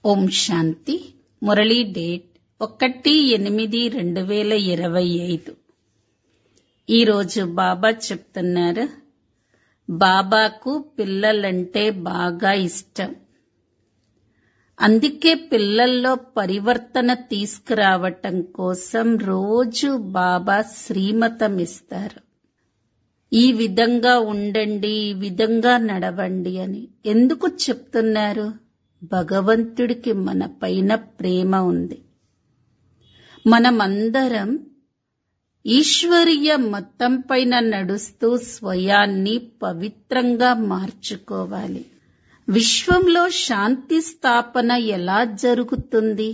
ఓం శాంతి Murali date ఒకటి ఎనిమిది రెండు వేల ఇరవై ఐదు ఈరోజు బాబా చెప్తున్నారు బాబాకు పిల్లలంటే బాగా ఇష్టం అందుకే పిల్లల్లో పరివర్తన తీసుకురావటం కోసం రోజు బాబా శ్రీమతం ఇస్తారు ఈ విధంగా ఉండండి ఈ విధంగా నడవండి అని ఎందుకు చెప్తున్నారు భగవంతుడికి మన పైన ప్రేమ ఉంది మనమందరం ఈశ్వరీయ మతం పైన నడుస్తూ స్వయాన్ని పవిత్రంగా మార్చుకోవాలి విశ్వంలో శాంతి స్థాపన ఎలా జరుగుతుంది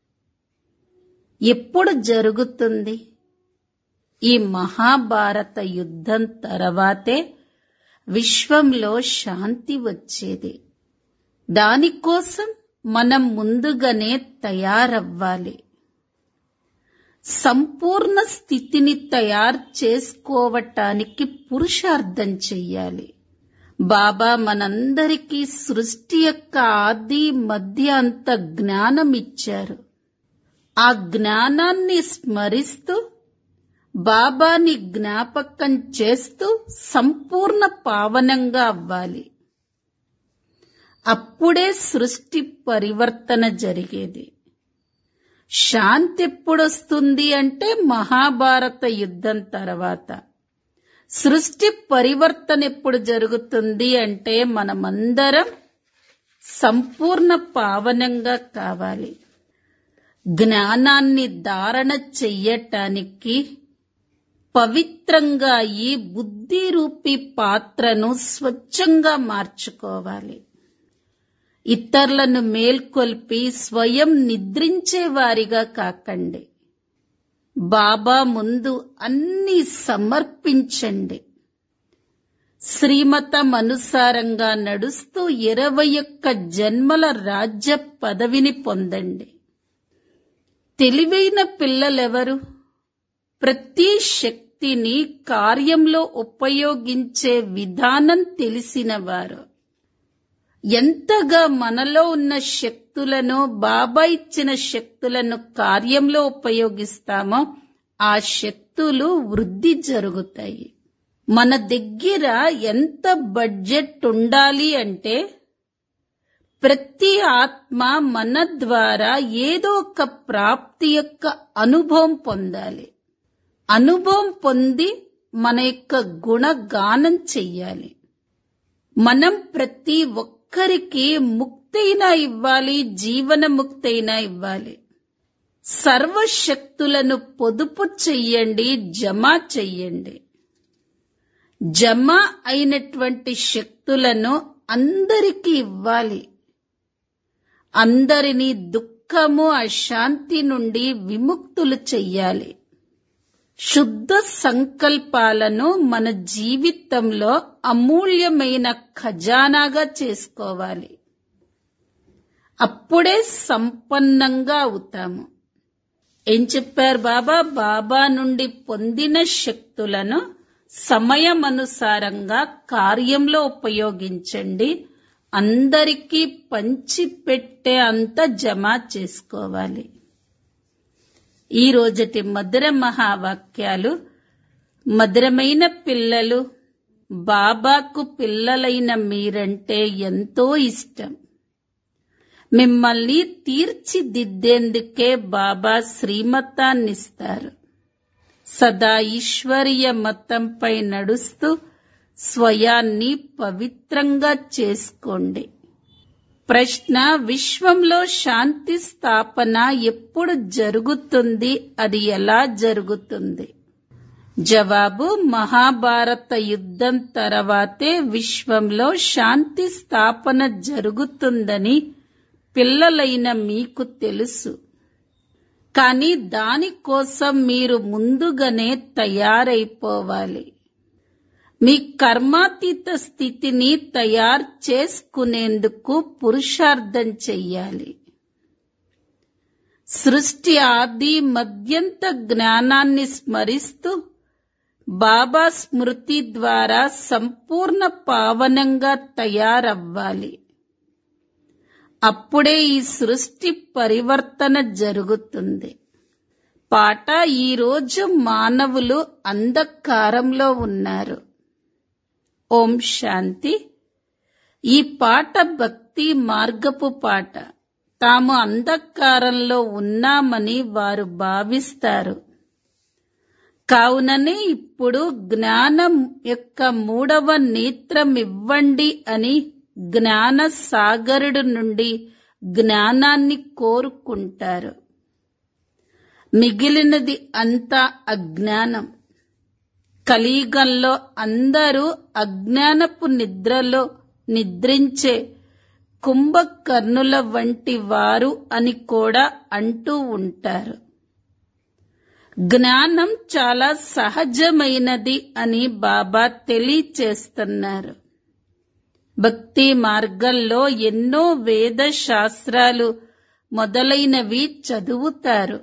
ఎప్పుడు జరుగుతుంది ఈ మహాభారత యుద్ధం తర్వాతే విశ్వంలో శాంతి వచ్చేది దానికోసం మనం ముందుగానే తయారవ్వాలి సంపూర్ణ స్థితిని తయారు చేసుకోవటానికి పురుషార్థం చెయ్యాలి బాబా మనందరికీ సృష్టి యొక్క ఆది మధ్య అంత జ్ఞానం ఇచ్చారు ఆ జ్ఞానాన్ని స్మరిస్తూ బాబాని జ్ఞాపకం చేస్తూ సంపూర్ణ పావనంగా అవ్వాలి అప్పుడే సృష్టి పరివర్తన జరిగేది శాంతి ఎప్పుడొస్తుంది అంటే మహాభారత యుద్ధం తర్వాత సృష్టి పరివర్తన ఎప్పుడు జరుగుతుంది అంటే మనమందరం సంపూర్ణ పావనంగా కావాలి జ్ఞానాన్ని ధారణ చెయ్యటానికి పవిత్రంగా ఈ బుద్ధి రూపి పాత్రను స్వచ్ఛంగా మార్చుకోవాలి ఇతరులను మేల్కొల్పి స్వయం నిద్రించే వారిగా కాకండి బాబా ముందు అన్ని సమర్పించండి శ్రీమతం అనుసారంగా నడుస్తూ ఇరవై ఒక్క జన్మల రాజ్య పదవిని పొందండి తెలివైన పిల్లలెవరు ప్రతి శక్తిని కార్యంలో ఉపయోగించే విధానం తెలిసినవారు ఎంతగా మనలో ఉన్న శక్తులను బాబా ఇచ్చిన శక్తులను కార్యంలో ఉపయోగిస్తామో ఆ శక్తులు వృద్ధి జరుగుతాయి మన దగ్గర ఎంత బడ్జెట్ ఉండాలి అంటే ప్రతి ఆత్మ మన ద్వారా ఏదో ఒక ప్రాప్తి యొక్క అనుభవం పొందాలి అనుభవం పొంది మన యొక్క గుణగానం చెయ్యాలి మనం ప్రతి ఒక్కరికి ముక్తైనా ఇవ్వాలి జీవన ముక్తైనా ఇవ్వాలి సర్వశక్తులను పొదుపు చెయ్యండి జమ చెయ్యండి జమ అయినటువంటి శక్తులను అందరికీ ఇవ్వాలి అందరినీ దుఃఖము అశాంతి నుండి విముక్తులు చెయ్యాలి శుద్ధ సంకల్పాలను మన జీవితంలో అమూల్యమైన ఖజానాగా చేసుకోవాలి అప్పుడే సంపన్నంగా అవుతాము ఏం చెప్పారు బాబా బాబా నుండి పొందిన శక్తులను సమయమనుసారంగా కార్యంలో ఉపయోగించండి అందరికీ పంచి పెట్టే అంత జమ చేసుకోవాలి ఈ రోజటి మధుర మహావాక్యాలు మధురమైన పిల్లలు బాబాకు పిల్లలైన మీరంటే ఎంతో ఇష్టం మిమ్మల్ని తీర్చిదిద్దేందుకే బాబా శ్రీమతాన్నిస్తారు సదా ఈశ్వరీయ మతంపై నడుస్తూ స్వయాన్ని పవిత్రంగా చేసుకోండి ప్రశ్న విశ్వంలో శాంతి స్థాపన ఎప్పుడు జరుగుతుంది అది ఎలా జరుగుతుంది జవాబు మహాభారత యుద్ధం తర్వాతే విశ్వంలో శాంతి స్థాపన జరుగుతుందని పిల్లలైన మీకు తెలుసు కానీ దానికోసం మీరు ముందుగానే తయారైపోవాలి మీ కర్మాతీత స్థితిని తయారు చేసుకునేందుకు పురుషార్థం చెయ్యాలి సృష్టి ఆది మధ్యంత జ్ఞానాన్ని స్మరిస్తూ బాబా స్మృతి ద్వారా సంపూర్ణ పావనంగా తయారవ్వాలి అప్పుడే ఈ సృష్టి పరివర్తన జరుగుతుంది పాట ఈరోజు మానవులు అంధకారంలో ఉన్నారు ఓం శాంతి ఈ పాట భక్తి మార్గపు పాట తాము అంధకారంలో ఉన్నామని వారు భావిస్తారు కావుననే ఇప్పుడు జ్ఞానం యొక్క మూడవ నేత్రం ఇవ్వండి అని జ్ఞాన సాగరుడు నుండి జ్ఞానాన్ని కోరుకుంటారు మిగిలినది అంతా అజ్ఞానం కలియుగంలో అందరూ అజ్ఞానపు నిద్రలో నిద్రించే కుంభకర్ణుల వంటి వారు అని కూడా అంటూ ఉంటారు జ్ఞానం చాలా సహజమైనది అని బాబా తెలియచేస్తున్నారు భక్తి మార్గంలో ఎన్నో వేద శాస్త్రాలు మొదలైనవి చదువుతారు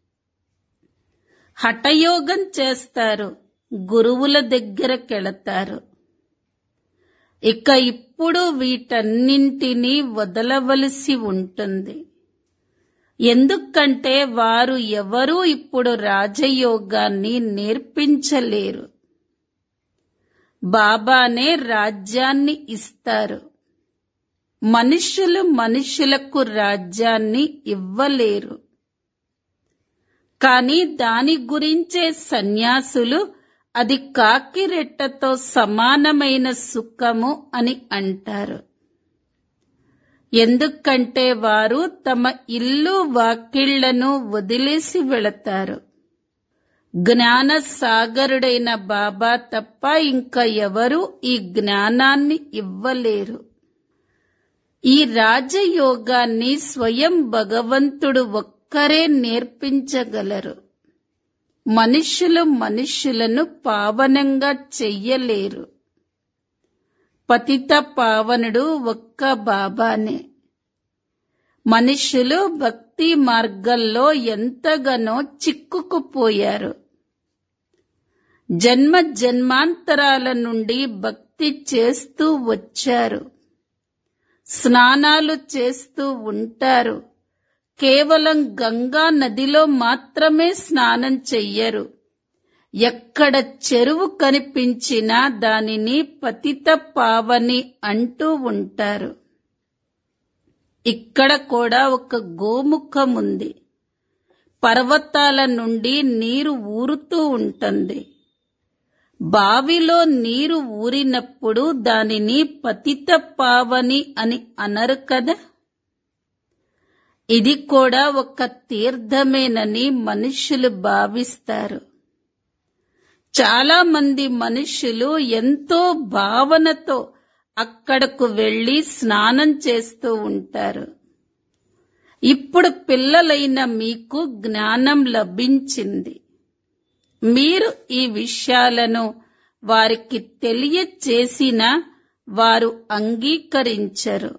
హఠయోగం చేస్తారు గురువుల దగ్గరకెళతారు ఇక ఇప్పుడు వీటన్నింటినీ వదలవలసి ఉంటుంది ఎందుకంటే వారు ఎవరూ ఇప్పుడు రాజయోగాన్ని నేర్పించలేరు బాబానే రాజ్యాన్ని ఇస్తారు మనుషులు మనుషులకు రాజ్యాన్ని ఇవ్వలేరు కానీ దాని గురించే సన్యాసులు అది కాకిరెట్టతో సమానమైన సుఖము అని అంటారు ఎందుకంటే వారు తమ ఇల్లు వాకిళ్లను వదిలేసి వెళతారు జ్ఞాన సాగరుడైన బాబా తప్ప ఇంకా ఎవరు ఈ జ్ఞానాన్ని ఇవ్వలేరు ఈ రాజయోగాన్ని స్వయం భగవంతుడు ఒక్కరే నేర్పించగలరు మనుష్యులు మనుష్యులను పావనంగా చెయ్యలేరు పతిత పావనుడు ఒక్క బాబానే మనుష్యులు భక్తి మార్గంలో ఎంతగానో చిక్కుకుపోయారు జన్మ జన్మాంతరాల నుండి భక్తి చేస్తూ వచ్చారు స్నానాలు చేస్తూ ఉంటారు కేవలం గంగా నదిలో మాత్రమే స్నానం చెయ్యరు ఎక్కడ చెరువు కనిపించినా దానిని పతిత పావని అంటూ ఉంటారు ఇక్కడ కూడా ఒక గోముఖం ఉంది పర్వతాల నుండి నీరు ఊరుతూ ఉంటుంది బావిలో నీరు ఊరినప్పుడు దానిని పతిత పావని అని అనరు కదా ఇది కూడా ఒక తీర్థమేనని మనుష్యులు భావిస్తారు చాలా మంది మనుష్యులు ఎంతో భావనతో అక్కడకు వెళ్లి స్నానం చేస్తూ ఉంటారు ఇప్పుడు పిల్లలైన మీకు జ్ఞానం లభించింది మీరు ఈ విషయాలను వారికి తెలియచేసిన వారు అంగీకరించరు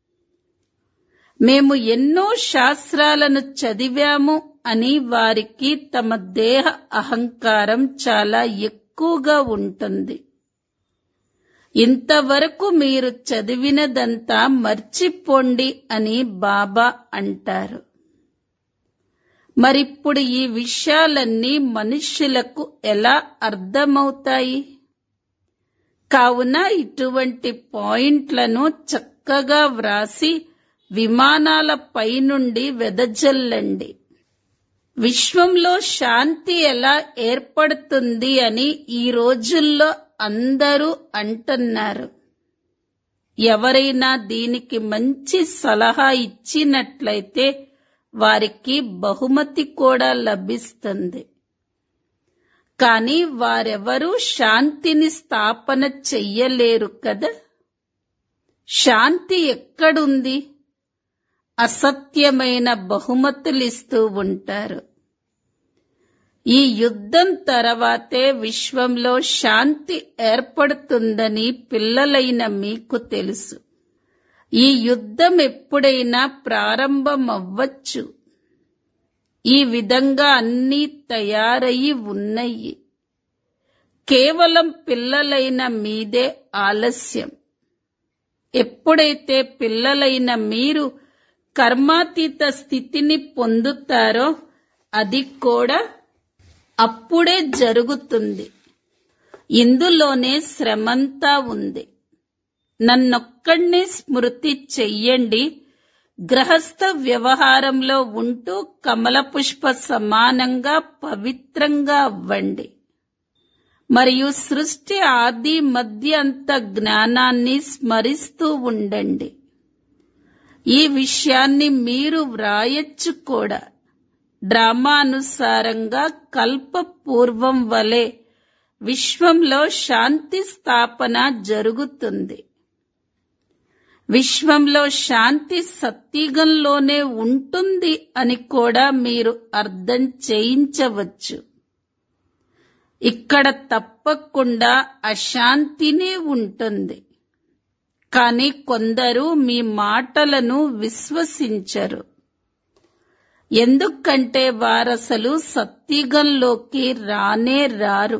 మేము ఎన్నో శాస్త్రాలను చదివాము అని వారికి తమ దేహ అహంకారం చాలా ఎక్కువగా ఉంటుంది ఇంతవరకు మీరు చదివినదంతా మర్చిపోండి అని బాబా అంటారు మరిప్పుడు ఈ విషయాలన్నీ మనుష్యులకు ఎలా అర్థమవుతాయి కావున ఇటువంటి పాయింట్లను చక్కగా వ్రాసి విమానాల పైనుండి వెదజల్లండి విశ్వంలో శాంతి ఎలా ఏర్పడుతుంది అని ఈ రోజుల్లో అందరూ అంటున్నారు ఎవరైనా దీనికి మంచి సలహా ఇచ్చినట్లయితే వారికి బహుమతి కూడా లభిస్తుంది కానీ వారెవరూ శాంతిని స్థాపన చెయ్యలేరు కదా శాంతి ఎక్కడుంది అసత్యమైన బహుమతులిస్తూ ఉంటారు ఈ యుద్ధం తర్వాతే విశ్వంలో శాంతి ఏర్పడుతుందని పిల్లలైన మీకు తెలుసు ఈ యుద్ధం ఎప్పుడైనా ప్రారంభమవ్వచ్చు ఈ విధంగా అన్నీ తయారయి ఉన్నాయి కేవలం పిల్లలైన మీదే ఆలస్యం ఎప్పుడైతే పిల్లలైన మీరు కర్మాతీత స్థితిని పొందుతారో అది కూడా అప్పుడే జరుగుతుంది ఇందులోనే శ్రమంతా ఉంది నన్నొక్కడినే స్మృతి చెయ్యండి గ్రహస్థ వ్యవహారంలో ఉంటూ కమల పుష్ప సమానంగా పవిత్రంగా అవ్వండి మరియు సృష్టి ఆది మధ్య అంత జ్ఞానాన్ని స్మరిస్తూ ఉండండి ఈ విషయాన్ని మీరు వ్రాయచ్చు కూడా డ్రామానుసారంగా కల్పపూర్వం వలె విశ్వంలో శాంతి స్థాపన జరుగుతుంది విశ్వంలో శాంతి సత్యుగంలోనే ఉంటుంది అని కూడా మీరు అర్థం చేయించవచ్చు ఇక్కడ తప్పకుండా అశాంతినే ఉంటుంది కానీ కొందరు మీ మాటలను విశ్వసించరు ఎందుకంటే వారసలు సత్యుగంలోకి రానే రారు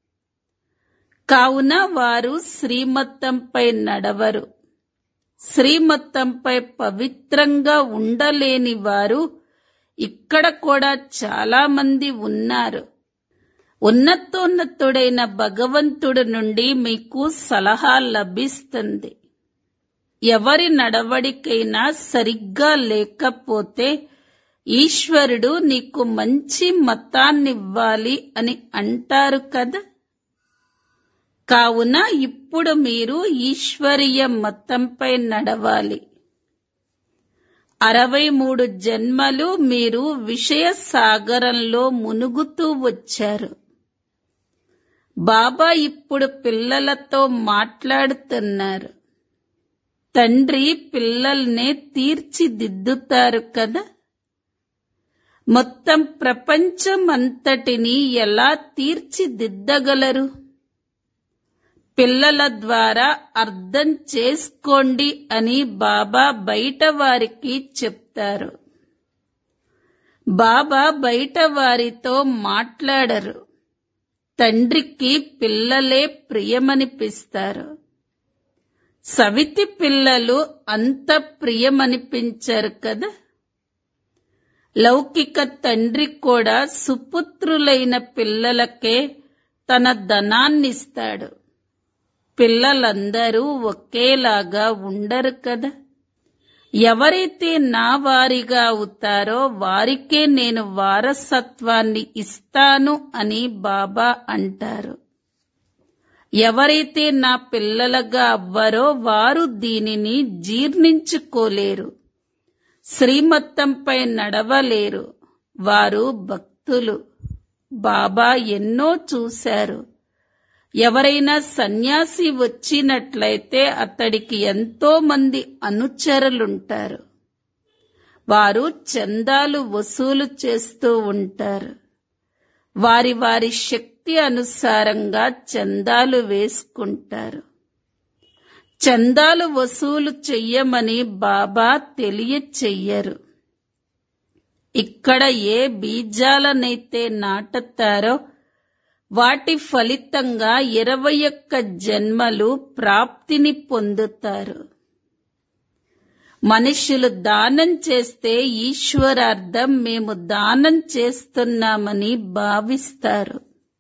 కావున వారు శ్రీమత్తంపై నడవరు శ్రీమత్తంపై పవిత్రంగా ఉండలేని వారు ఇక్కడ కూడా చాలా మంది ఉన్నారు ఉన్నతోన్నతుడైన భగవంతుడి నుండి మీకు సలహా లభిస్తుంది ఎవరి నడవడికైనా సరిగ్గా లేకపోతే ఈశ్వరుడు నీకు మంచి మతాన్నివ్వాలి అని అంటారు కదా కావున ఇప్పుడు మీరు ఈశ్వరీయ మతంపై నడవాలి అరవై మూడు జన్మలు మీరు విషయ సాగరంలో మునుగుతూ వచ్చారు బాబా ఇప్పుడు పిల్లలతో మాట్లాడుతున్నారు తండ్రి పిల్లల్ని తీర్చిదిద్దుతారు కదా మొత్తం ప్రపంచం అంతటిని ఎలా తీర్చిదిద్దగలరు పిల్లల ద్వారా అర్థం చేసుకోండి అని బాబా బయట వారికి చెప్తారు బాబా బయట వారితో మాట్లాడరు తండ్రికి పిల్లలే ప్రియమనిపిస్తారు సవితి పిల్లలు అంత ప్రియమనిపించారు కదా లౌకిక తండ్రి కూడా సుపుత్రులైన పిల్లలకే తన ధనాన్నిస్తాడు పిల్లలందరూ ఒకేలాగా ఉండరు కదా ఎవరైతే నా వారిగా అవుతారో వారికే నేను వారసత్వాన్ని ఇస్తాను అని బాబా అంటారు ఎవరైతే నా పిల్లలుగా అవ్వరో వారు దీనిని జీర్ణించుకోలేరు శ్రీమత్తంపై నడవలేరు వారు భక్తులు బాబా ఎన్నో చూశారు ఎవరైనా సన్యాసి వచ్చినట్లయితే అతడికి ఎంతో మంది అనుచరులుంటారు వారు చందాలు వసూలు చేస్తూ ఉంటారు వారి వారి శక్తి అనుసారంగా చందాలు వేసుకుంటారు చందాలు వసూలు చెయ్యమని బాబా తెలియచెయ్యరు ఇక్కడ ఏ బీజాలనైతే నాటుతారో వాటి ఫలితంగా ఇరవై ఒక్క జన్మలు ప్రాప్తిని పొందుతారు మనుషులు దానం చేస్తే ఈశ్వరార్థం మేము దానం చేస్తున్నామని భావిస్తారు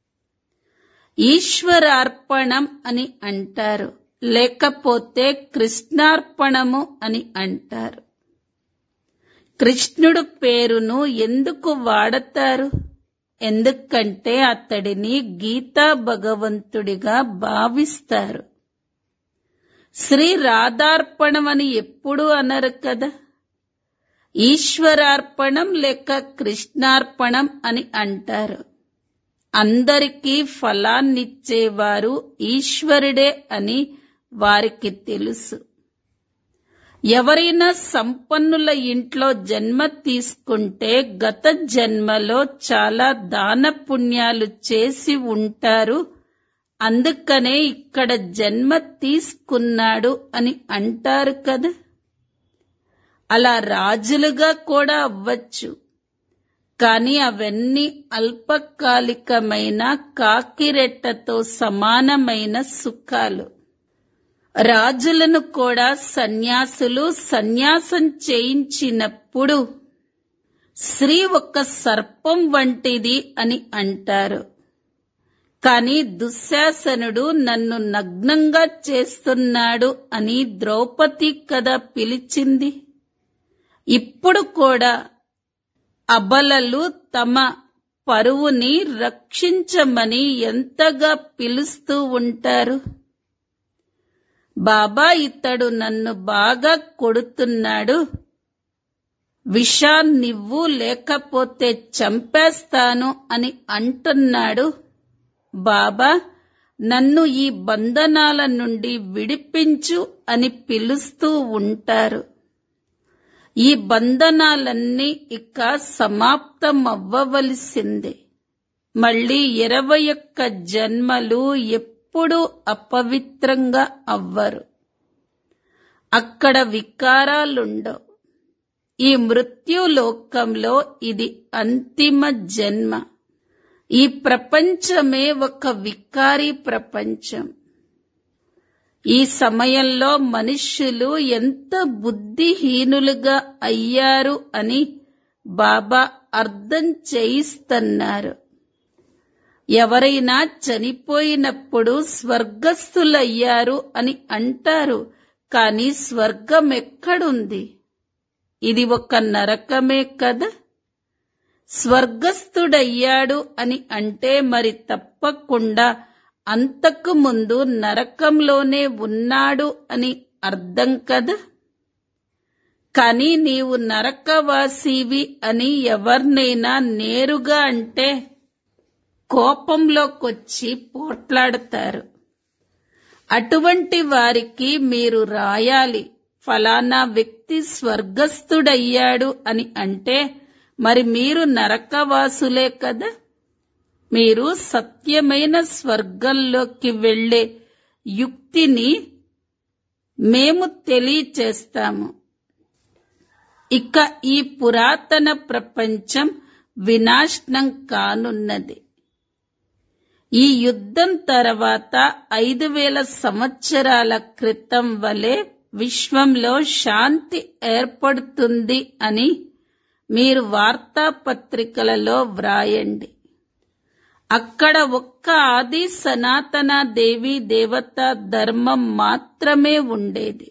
ఈశ్వరార్పణం అని అంటారు లేకపోతే కృష్ణార్పణము అని అంటారు కృష్ణుడు పేరును ఎందుకు వాడతారు ఎందుకంటే అతడిని గీతా భగవంతుడిగా భావిస్తారు శ్రీ రాధార్పణం అని ఎప్పుడు అనరు కదా ఈశ్వరార్పణం లేక కృష్ణార్పణం అని అంటారు అందరికీ ఫలాన్నిచ్చేవారు ఈశ్వరుడే అని వారికి తెలుసు ఎవరైనా సంపన్నుల ఇంట్లో జన్మ తీసుకుంటే గత జన్మలో చాలా దాన పుణ్యాలు చేసి ఉంటారు అందుకనే ఇక్కడ జన్మ తీసుకున్నాడు అని అంటారు కదా అలా రాజులుగా కూడా అవ్వచ్చు కానీ అవన్నీ అల్పకాలికమైన కాకిరెట్టతో సమానమైన సుఖాలు రాజులను కూడా సన్యాసులు సన్యాసం చేయించినప్పుడు స్త్రీ ఒక సర్పం వంటిది అని అంటారు కాని దుశ్శాసనుడు నన్ను నగ్నంగా చేస్తున్నాడు అని ద్రౌపది కదా పిలిచింది ఇప్పుడు కూడా అబలలు తమ పరువుని రక్షించమని ఎంతగా పిలుస్తూ ఉంటారు బాబా ఇతడు నన్ను బాగా కొడుతున్నాడు విషాన్నివ్వు లేకపోతే చంపేస్తాను అని అంటున్నాడు బాబా నన్ను ఈ బంధనాల నుండి విడిపించు అని పిలుస్తూ ఉంటారు ఈ బంధనాలన్నీ ఇక సమాప్తం అవ్వవలసిందే మళ్ళీ ఇరవై ఒక్క జన్మలు ఎప్పుడూ అపవిత్రంగా అవ్వరు అక్కడ వికారాలుండవు ఈ మృత్యులోకంలో ఇది అంతిమ జన్మ ఈ ప్రపంచమే ఒక వికారి ప్రపంచం ఈ సమయంలో మనుష్యులు ఎంత బుద్ధిహీనులుగా అయ్యారు అని బాబా అర్థం చేయిస్తున్నారు ఎవరైనా చనిపోయినప్పుడు స్వర్గస్థులయ్యారు అని అంటారు కానీ స్వర్గం ఎక్కడుంది ఇది ఒక నరకమే కదా స్వర్గస్థుడయ్యాడు అని అంటే మరి తప్పకుండా అంతకు ముందు నరకంలోనే ఉన్నాడు అని అర్థం కదా కాని నీవు నరకవాసివి అని ఎవరినైనా నేరుగా అంటే కోపంలోకొచ్చి పోట్లాడతారు అటువంటి వారికి మీరు రాయాలి ఫలానా వ్యక్తి స్వర్గస్థుడయ్యాడు అని అంటే మరి మీరు నరకవాసులే కదా మీరు సత్యమైన స్వర్గంలోకి వెళ్లే యుక్తిని మేము తెలియచేస్తాము ఇక ఈ పురాతన ప్రపంచం వినాశనం కానున్నది ఈ యుద్ధం తర్వాత ఐదు వేల సంవత్సరాల క్రితం వలె విశ్వంలో శాంతి ఏర్పడుతుంది అని మీరు వార్తాపత్రికలలో వ్రాయండి అక్కడ ఒక్క ఆది సనాతన దేవి దేవత ధర్మం మాత్రమే ఉండేది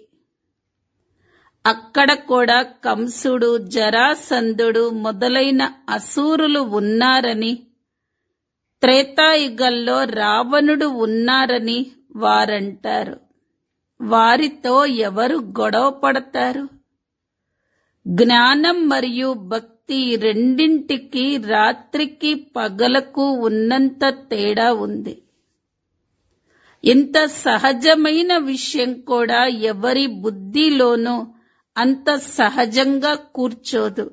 అక్కడ కూడా కంసుడు జరాసంధుడు మొదలైన అసూరులు ఉన్నారని త్రేతాయుగంలో రావణుడు ఉన్నారని వారంటారు వారితో ఎవరు గొడవ పడతారు జ్ఞానం మరియు భక్తి రెండింటికి రాత్రికి పగలకు ఉన్నంత తేడా ఉంది ఇంత సహజమైన విషయం కూడా ఎవరి బుద్ధిలోనూ అంత సహజంగా కూర్చోదు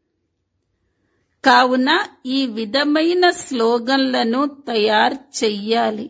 కావున ఈ విధమైన స్లోగన్లను తయారు చెయ్యాలి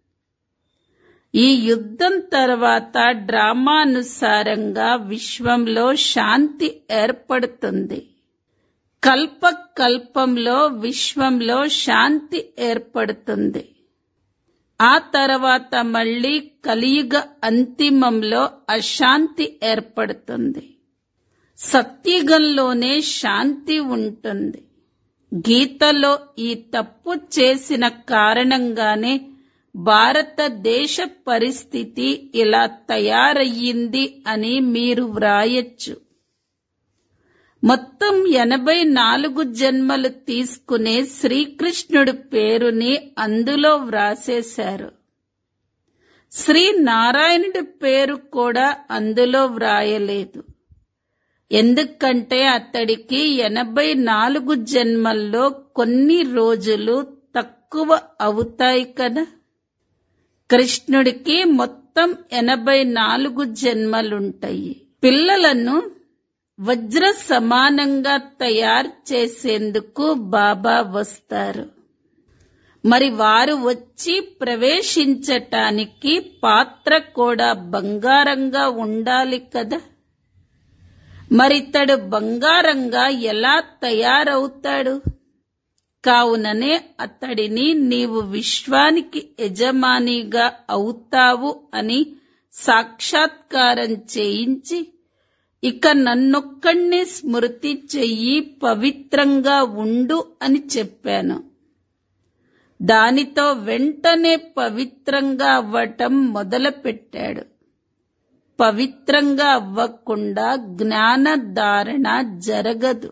ఈ యుద్ధం తర్వాత డ్రామానుసారంగా విశ్వంలో శాంతి ఏర్పడుతుంది కల్ప కల్పంలో విశ్వంలో శాంతి ఏర్పడుతుంది ఆ తర్వాత మళ్ళీ కలియుగ అంతిమంలో అశాంతి ఏర్పడుతుంది సత్యుగంలోనే శాంతి ఉంటుంది గీతలో ఈ తప్పు చేసిన కారణంగానే భారతదేశ పరిస్థితి ఇలా తయారయ్యింది అని మీరు వ్రాయచ్చు మొత్తం ఎనభై నాలుగు జన్మలు తీసుకునే శ్రీకృష్ణుడి పేరుని అందులో వ్రాసేశారు శ్రీ నారాయణుడి పేరు కూడా అందులో వ్రాయలేదు ఎందుకంటే అతడికి ఎనభై నాలుగు జన్మల్లో కొన్ని రోజులు తక్కువ అవుతాయి కదా కృష్ణుడికి మొత్తం ఎనభై నాలుగు జన్మలుంటాయి పిల్లలను వజ్ర సమానంగా తయారు చేసేందుకు బాబా వస్తారు మరి వారు వచ్చి ప్రవేశించటానికి పాత్ర కూడా బంగారంగా ఉండాలి కదా మరితడు బంగారంగా ఎలా తయారవుతాడు కావుననే అతడిని నీవు విశ్వానికి యజమానిగా అవుతావు అని సాక్షాత్కారం చేయించి ఇక నన్నొక్కడిని స్మృతి చెయ్యి పవిత్రంగా ఉండు అని చెప్పాను దానితో వెంటనే పవిత్రంగా అవ్వటం మొదలుపెట్టాడు పవిత్రంగా అవ్వకుండా జ్ఞానధారణ జరగదు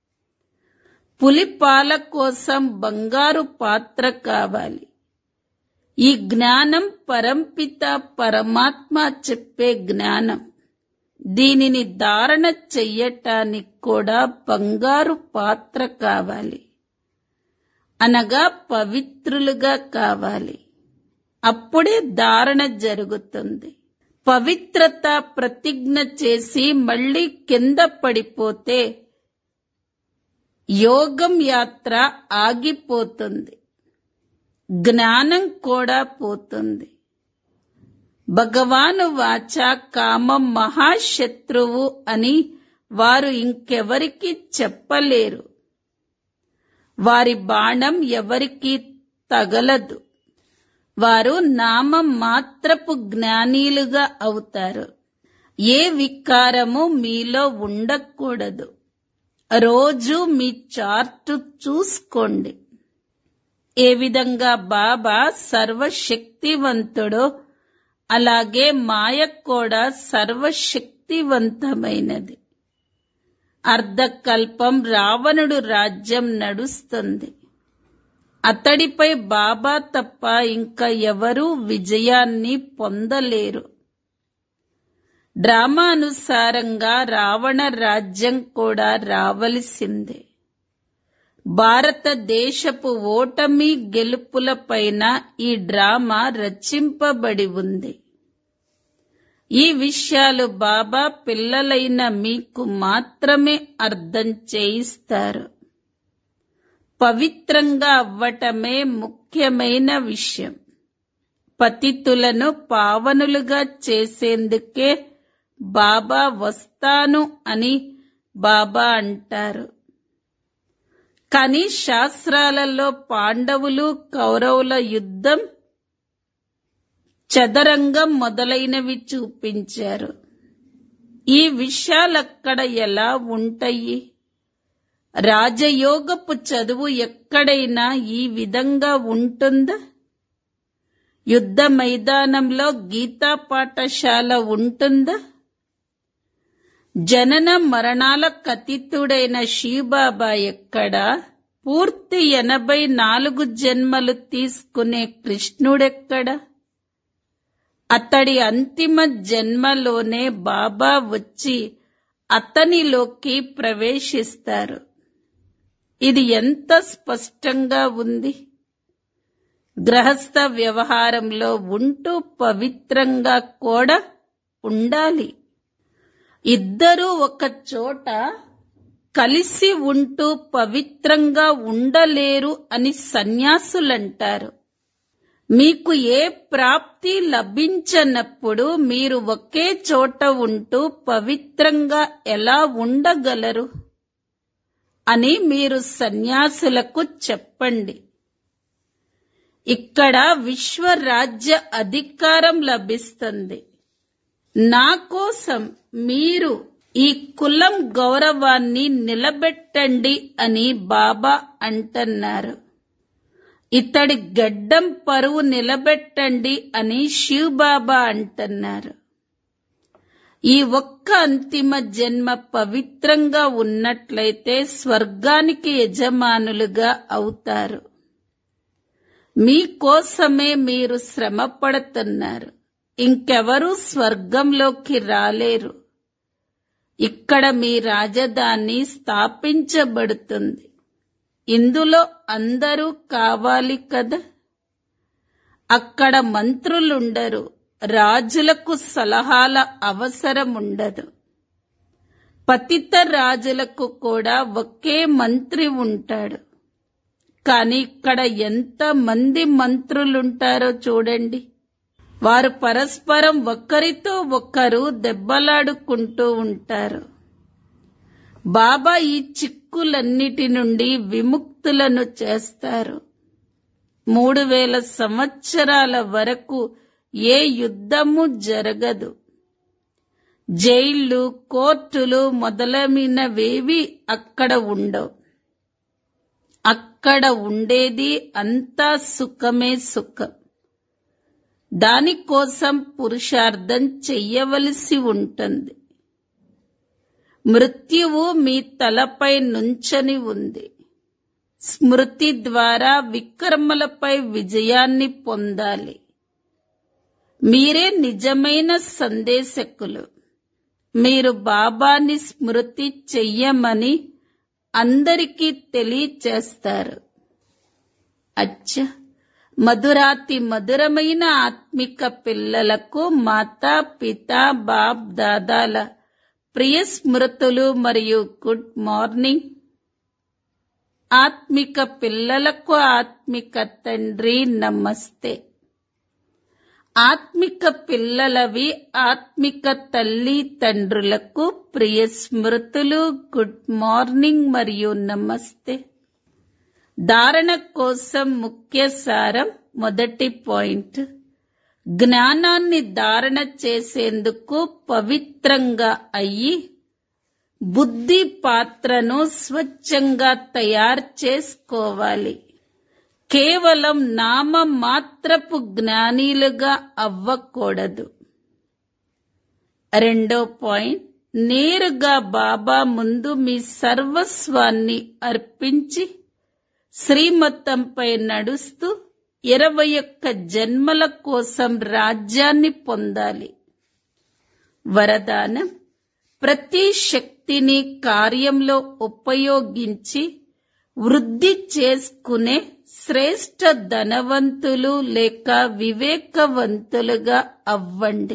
పులిపాల కోసం బంగారు పాత్ర కావాలి ఈ జ్ఞానం పరంపిత పరమాత్మ చెప్పే జ్ఞానం దీనిని ధారణ చెయ్యటానికి కూడా బంగారు పాత్ర కావాలి అనగా పవిత్రులుగా కావాలి అప్పుడే ధారణ జరుగుతుంది పవిత్రత ప్రతిజ్ఞ చేసి మళ్ళీ కింద పడిపోతే యోగం యాత్ర ఆగిపోతుంది జ్ఞానం కూడా పోతుంది భగవాను వాచ కామం మహాశత్రువు అని వారు ఇంకెవరికి చెప్పలేరు వారి బాణం ఎవరికి తగలదు వారు నామం మాత్రపు జ్ఞానీలుగా అవుతారు ఏ వికారము మీలో ఉండకూడదు రోజు మీ చార్టు చూసుకోండి ఏ విధంగా బాబా సర్వశక్తివంతుడో అలాగే మాయ కూడా సర్వశక్తివంతమైనది అర్ధకల్పం రావణుడు రాజ్యం నడుస్తుంది అతడిపై బాబా తప్ప ఇంకా ఎవరూ విజయాన్ని పొందలేరు డ్రామానుసారంగా రావణ రాజ్యం కూడా రావలసిందే భారతదేశపు ఓటమి గెలుపులపైన ఈ డ్రామా రచింపబడి ఉంది ఈ విషయాలు బాబా పిల్లలైన మీకు మాత్రమే అర్థం చేయిస్తారు పవిత్రంగా అవ్వటమే ముఖ్యమైన విషయం పతితులను పావనులుగా చేసేందుకే బాబా వస్తాను అని బాబా అంటారు కానీ శాస్త్రాలలో పాండవులు కౌరవుల యుద్ధం చదరంగం మొదలైనవి చూపించారు ఈ విషయాలక్కడ ఎలా ఉంటాయి రాజయోగపు చదువు ఎక్కడైనా ఈ విధంగా ఉంటుందా యుద్ధ మైదానంలో గీతా పాఠశాల ఉంటుందా జనన మరణాల కతితుడైన శివబాబా ఎక్కడ పూర్తి ఎనభై నాలుగు జన్మలు తీసుకునే కృష్ణుడెక్కడ అతడి అంతిమ జన్మలోనే బాబా వచ్చి అతనిలోకి ప్రవేశిస్తారు ఇది ఎంత స్పష్టంగా ఉంది గ్రహస్థ వ్యవహారంలో ఉంటూ పవిత్రంగా కూడా ఉండాలి ఇద్దరూ ఒక చోట కలిసి ఉంటూ పవిత్రంగా ఉండలేరు అని సన్యాసులంటారు మీకు ఏ ప్రాప్తి లభించనప్పుడు మీరు ఒకే చోట ఉంటూ పవిత్రంగా ఎలా ఉండగలరు అని మీరు సన్యాసులకు చెప్పండి ఇక్కడ విశ్వరాజ్య అధికారం లభిస్తుంది నా కోసం మీరు ఈ కులం గౌరవాన్ని నిలబెట్టండి అని బాబా అంటున్నారు ఇతడి గడ్డం పరువు నిలబెట్టండి అని శివ్ బాబా అంటున్నారు ఈ ఒక్క అంతిమ జన్మ పవిత్రంగా ఉన్నట్లయితే స్వర్గానికి యజమానులుగా అవుతారు మీకోసమే మీరు శ్రమ పడుతున్నారు ఇంకెవరూ స్వర్గంలోకి రాలేరు ఇక్కడ మీ రాజధాని స్థాపించబడుతుంది ఇందులో అందరూ కావాలి కదా అక్కడ మంత్రులుండరు రాజులకు సలహాల అవసరం ఉండదు పతిత రాజులకు కూడా ఒకే మంత్రి ఉంటాడు కానీ ఇక్కడ ఎంత మంది మంత్రులుంటారో చూడండి వారు పరస్పరం ఒకరితో ఒకరు దెబ్బలాడుకుంటూ ఉంటారు బాబా ఈ చిక్కులన్నిటి నుండి విముక్తులను చేస్తారు మూడు వేల సంవత్సరాల వరకు ఏ యుద్ధము జరగదు జైళ్లు కోర్టులు మొదలైనవేవి అక్కడ ఉండవు అక్కడ ఉండేది అంతా సుఖమే సుఖం దానికోసం పురుషార్థం చెయ్యవలసి ఉంటుంది మృత్యువు మీ తలపై నుంచని ఉంది స్మృతి ద్వారా వికర్మలపై విజయాన్ని పొందాలి మీరే నిజమైన సందేశకులు మీరు బాబాని స్మృతి చెయ్యమని అందరికీ తెలియచేస్తారు అచ్చ మధురాతి మధురమైన ఆత్మిక పిల్లలకు మాతా పిత బాప్ దాదాల ప్రియ స్మృతులు మరియు గుడ్ మార్నింగ్ ఆత్మిక పిల్లలకు ఆత్మిక తండ్రి నమస్తే ఆత్మిక పిల్లలవి ఆత్మిక తల్లి తండ్రులకు ప్రియ స్మృతులు గుడ్ మార్నింగ్ మరియు నమస్తే ధారణ కోసం ముఖ్య సారం మొదటి పాయింట్ జ్ఞానాన్ని ధారణ చేసేందుకు పవిత్రంగా అయ్యి బుద్ధి పాత్రను స్వచ్ఛంగా తయారు చేసుకోవాలి కేవలం నామ మాత్రపు జ్ఞానీలుగా అవ్వకూడదు రెండో పాయింట్ నేరుగా బాబా ముందు మీ సర్వస్వాన్ని అర్పించి శ్రీమతంపై నడుస్తూ ఇరవై ఒక్క జన్మల కోసం రాజ్యాన్ని పొందాలి వరదానం ప్రతి శక్తిని కార్యంలో ఉపయోగించి వృద్ధి చేసుకునే శ్రేష్ఠ ధనవంతులు లేక వివేకవంతులుగా అవ్వండి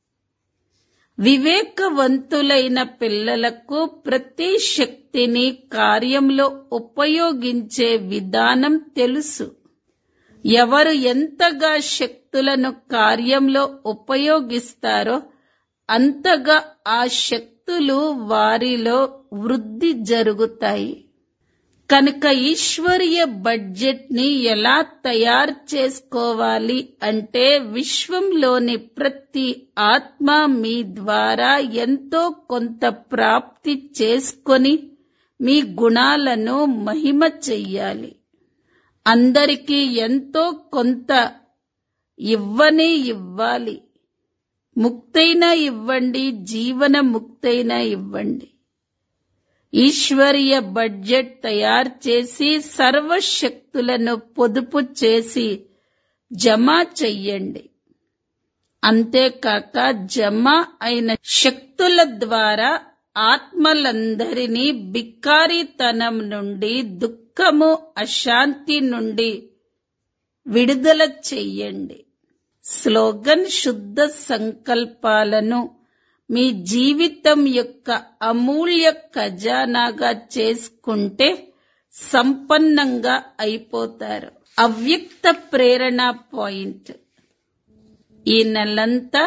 వివేకవంతులైన పిల్లలకు ప్రతి శక్తిని కార్యంలో ఉపయోగించే విధానం తెలుసు ఎవరు ఎంతగా శక్తులను కార్యంలో ఉపయోగిస్తారో అంతగా ఆ శక్తులు వారిలో వృద్ధి జరుగుతాయి కనుక ఈశ్వరీయ బడ్జెట్ ని ఎలా తయారు చేసుకోవాలి అంటే విశ్వంలోని ప్రతి ఆత్మ మీ ద్వారా ఎంతో కొంత ప్రాప్తి చేసుకొని మీ గుణాలను మహిమ చెయ్యాలి అందరికీ ఎంతో కొంత ఇవ్వనే ఇవ్వాలి ముక్తైనా ఇవ్వండి జీవన ముక్తైనా ఇవ్వండి ఈశ్వరీయ బడ్జెట్ తయారు చేసి సర్వశక్తులను పొదుపు చేసి జమ చెయ్యండి అంతేకాక జమ అయిన శక్తుల ద్వారా ఆత్మలందరినీ బిక్కారితనం నుండి దుఃఖము అశాంతి నుండి విడుదల చెయ్యండి స్లోగన్ శుద్ధ సంకల్పాలను మీ జీవితం యొక్క అమూల్య ఖజానాగా చేసుకుంటే సంపన్నంగా అయిపోతారు అవ్యక్త ప్రేరణ పాయింట్ ఈ నెలంతా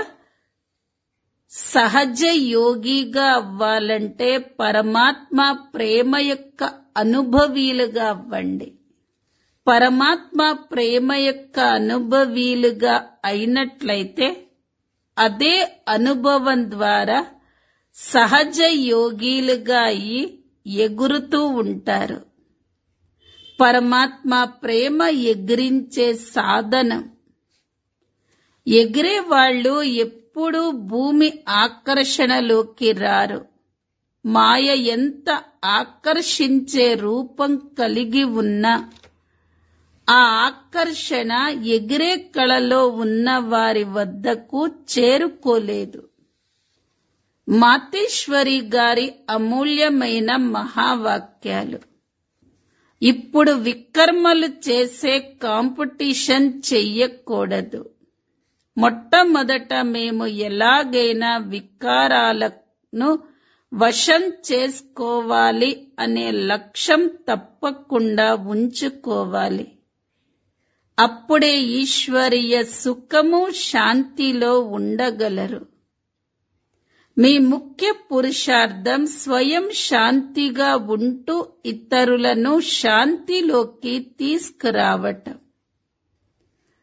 సహజ యోగిగా అవ్వాలంటే పరమాత్మ ప్రేమ యొక్క అనుభవీలుగా అవ్వండి పరమాత్మ ప్రేమ యొక్క అనుభవీలుగా అయినట్లయితే అదే అనుభవం ద్వారా సహజ యోగిలుగా అయి ఎగురుతూ ఉంటారు పరమాత్మ ప్రేమ ఎగిరించే సాధనం ఎగిరే వాళ్ళు ఎప్పుడూ భూమి ఆకర్షణలోకి రారు మాయ ఎంత ఆకర్షించే రూపం కలిగి ఉన్నా ఆ ఆకర్షణ ఎగిరే కళలో ఉన్న వారి వద్దకు చేరుకోలేదు మాతేశ్వరి గారి అమూల్యమైన మహావాక్యాలు ఇప్పుడు వికర్మలు చేసే కాంపిటీషన్ చెయ్యకూడదు మొట్టమొదట మేము ఎలాగైనా వికారాలను వశం చేసుకోవాలి అనే లక్ష్యం తప్పకుండా ఉంచుకోవాలి అప్పుడే ఈశ్వరీయ సుఖము శాంతిలో ఉండగలరు మీ ముఖ్య పురుషార్థం స్వయం శాంతిగా ఉంటూ ఇతరులను శాంతిలోకి తీసుకురావటం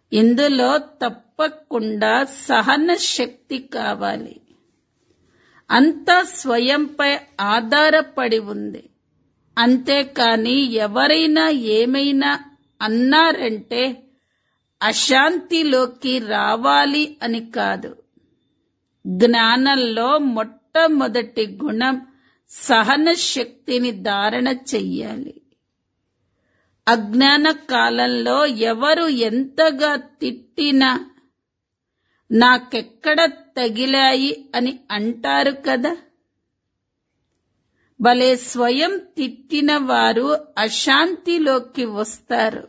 ఇందులో తప్పకుండా సహన శక్తి కావాలి అంతా స్వయంపై ఆధారపడి ఉంది అంతేకాని ఎవరైనా ఏమైనా అన్నారంటే అశాంతిలోకి రావాలి అని కాదు జ్ఞానంలో మొట్టమొదటి గుణం సహన శక్తిని ధారణ చెయ్యాలి అజ్ఞాన కాలంలో ఎవరు ఎంతగా తిట్టినా నాకెక్కడ తగిలాయి అని అంటారు కదా భలే స్వయం తిట్టిన వారు అశాంతిలోకి వస్తారు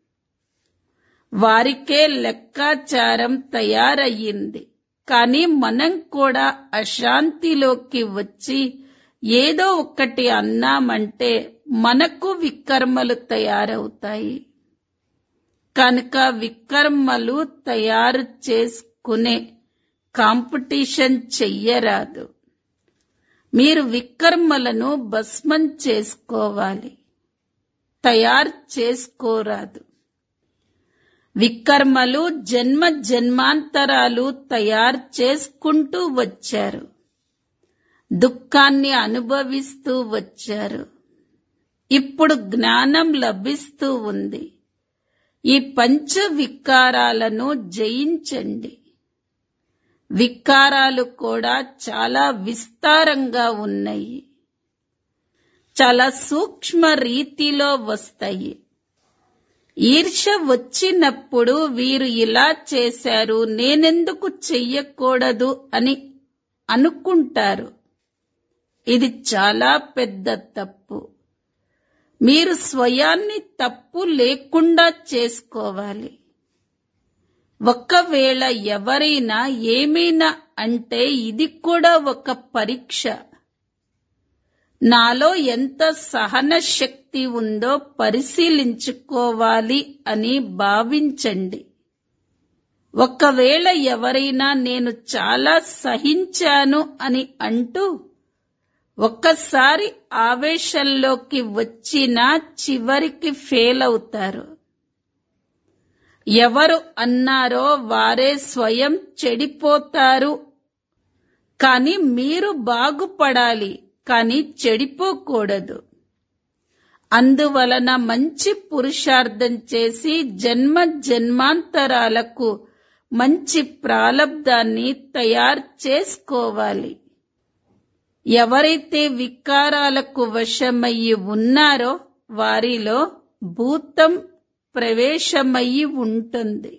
వారికే లెక్కాచారం తయారయ్యింది కానీ మనం కూడా అశాంతిలోకి వచ్చి ఏదో ఒకటి అన్నామంటే మనకు వికర్మలు తయారవుతాయి కనుక వికర్మలు తయారు చేసుకునే కాంపిటీషన్ చెయ్యరాదు మీరు వికర్మలను భస్మం చేసుకోవాలి తయారు చేసుకోరాదు వికర్మలు జన్మ జన్మాంతరాలు తయారు చేసుకుంటూ వచ్చారు దుఃఖాన్ని అనుభవిస్తూ వచ్చారు ఇప్పుడు జ్ఞానం లభిస్తూ ఉంది ఈ పంచ వికారాలను జయించండి వికారాలు కూడా చాలా విస్తారంగా ఉన్నాయి చాలా సూక్ష్మ రీతిలో వస్తాయి ఈర్ష వచ్చినప్పుడు వీరు ఇలా చేశారు నేనెందుకు చెయ్యకూడదు అని అనుకుంటారు ఇది చాలా పెద్ద తప్పు మీరు స్వయాన్ని తప్పు లేకుండా చేసుకోవాలి ఒక్కవేళ ఎవరైనా ఏమైనా అంటే ఇది కూడా ఒక పరీక్ష నాలో ఎంత సహన శక్తి ఉందో పరిశీలించుకోవాలి అని భావించండి ఒకవేళ ఎవరైనా నేను చాలా సహించాను అని అంటూ ఒక్కసారి ఆవేశంలోకి వచ్చినా చివరికి ఫెయిల్ అవుతారు ఎవరు అన్నారో వారే స్వయం చెడిపోతారు కానీ మీరు బాగుపడాలి కానీ చెడిపోకూడదు అందువలన మంచి పురుషార్థం చేసి జన్మ జన్మాంతరాలకు మంచి ప్రాలబ్ధాన్ని తయారు చేసుకోవాలి ఎవరైతే వికారాలకు వశమయ్యి ఉన్నారో వారిలో భూతం ప్రవేశమయ్యి ఉంటుంది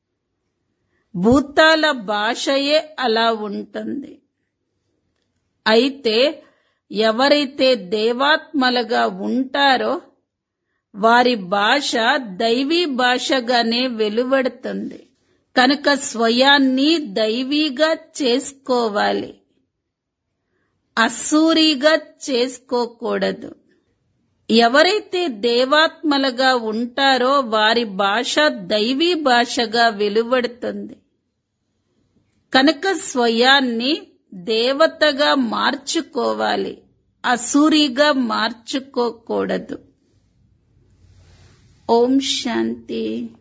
భూతాల భాషయే అలా ఉంటుంది అయితే ఎవరైతే దేవాత్మలుగా ఉంటారో వారి భాష దైవీ భాషగానే వెలువడుతుంది కనుక స్వయాన్ని దైవీగా చేసుకోవాలి అసూరిగా చేసుకోకూడదు ఎవరైతే దేవాత్మలుగా ఉంటారో వారి భాష దైవీ భాషగా వెలువడుతుంది కనుక స్వయాన్ని దేవతగా మార్చుకోవాలి అసూరిగా మార్చుకోకూడదు ఓం శాంతి